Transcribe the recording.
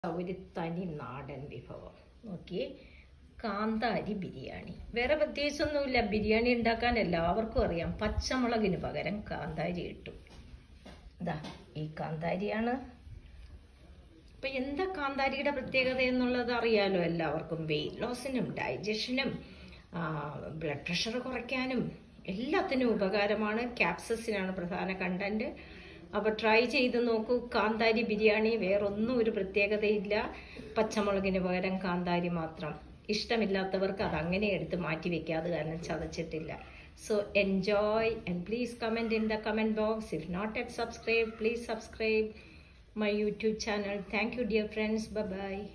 ഒരു തനി നാടൻ വിഭവം നോക്കിയേ കാന്താരി ബിരിയാണി വേറെ പ്രത്യേകിച്ചൊന്നുമില്ല ബിരിയാണി ഉണ്ടാക്കാൻ എല്ലാവർക്കും അറിയാം പച്ചമുളകിന് പകരം കാന്താരി ഇട്ടു ഇതാ ഈ കാന്താരിയാണ് അപ്പൊ എന്താ കാന്താരിയുടെ പ്രത്യേകത എന്നുള്ളത് അറിയാലോ എല്ലാവർക്കും വെയിറ്റ് ലോസിനും ഡൈജഷനും ബ്ലഡ് പ്രഷർ കുറയ്ക്കാനും എല്ലാത്തിനും ഉപകാരമാണ് ക്യാപ്സസിനാണ് പ്രധാന കണ്ടന്റ് അപ്പൊ ട്രൈ ചെയ്ത് നോക്കൂ കാന്താരി ബിരിയാണി വേറൊന്നും ഒരു പ്രത്യേകതയില്ല പച്ചമുളകിന് പകരം കാന്താരി മാത്രം ഇഷ്ടമില്ലാത്തവർക്ക് അത് അങ്ങനെ എടുത്ത് മാറ്റി വെക്കാതെ കാരണം ചതച്ചിട്ടില്ല so enjoy and please comment in the comment box if not yet subscribe please subscribe my YouTube channel. Thank you, dear friends. Bye bye.